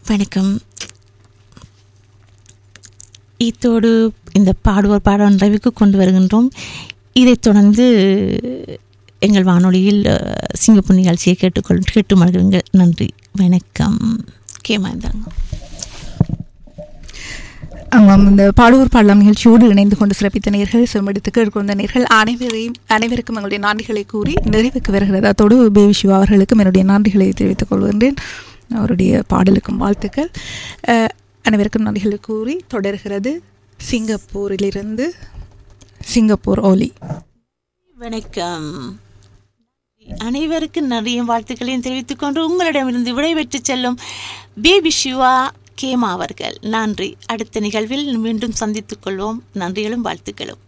வணக்கம் இத்தோடு இந்த பாடுவோர் பாட நிறைவுக்கு கொண்டு வருகின்றோம் இதைத் தொடர்ந்து எங்கள் வானொலியில் அஹ், சிங்கப்பூர் நிகழ்ச்சியை கேட்டுக்கொள் கேட்டு மகிழுங்கள் நன்றி வணக்கம் கேமா இருந்தாங்க ஆமாம் இந்த பாடுவோர் பாடலாம் நிகழ்ச்சியோடு இணைந்து கொண்டு சிறப்பித்த நேர்கள் செம்மெடுத்து கேட்கொண்ட நேர்கள் அனைவரையும் அனைவருக்கும் எங்களுடைய நன்றிகளை கூறி நிறைவுக்கு வருகிறது அதோடு பேபி சிவா அவர்களுக்கும் என்னுடைய நன்றிகளை தெரிவித்துக் கொள்கின்றேன் அவருடைய பாடலுக்கும் வாழ்த்துக்கள் அஹ், அனைவருக்கும் நன்றிகளை கூறி தொடர்கிறது சிங்கப்பூரிலிருந்து சிங்கப்பூர் ஓலி வணக்கம் அனைவருக்கும் நிறைய வாழ்த்துக்களையும் தெரிவித்துக் கொண்டு உங்களிடமிருந்து விடைபெற்று செல்லும் பேபி சிவா கேமா அவர்கள் நன்றி அடுத்த நிகழ்வில் மீண்டும் சந்தித்துக் கொள்வோம் நன்றிகளும் வாழ்த்துக்களும்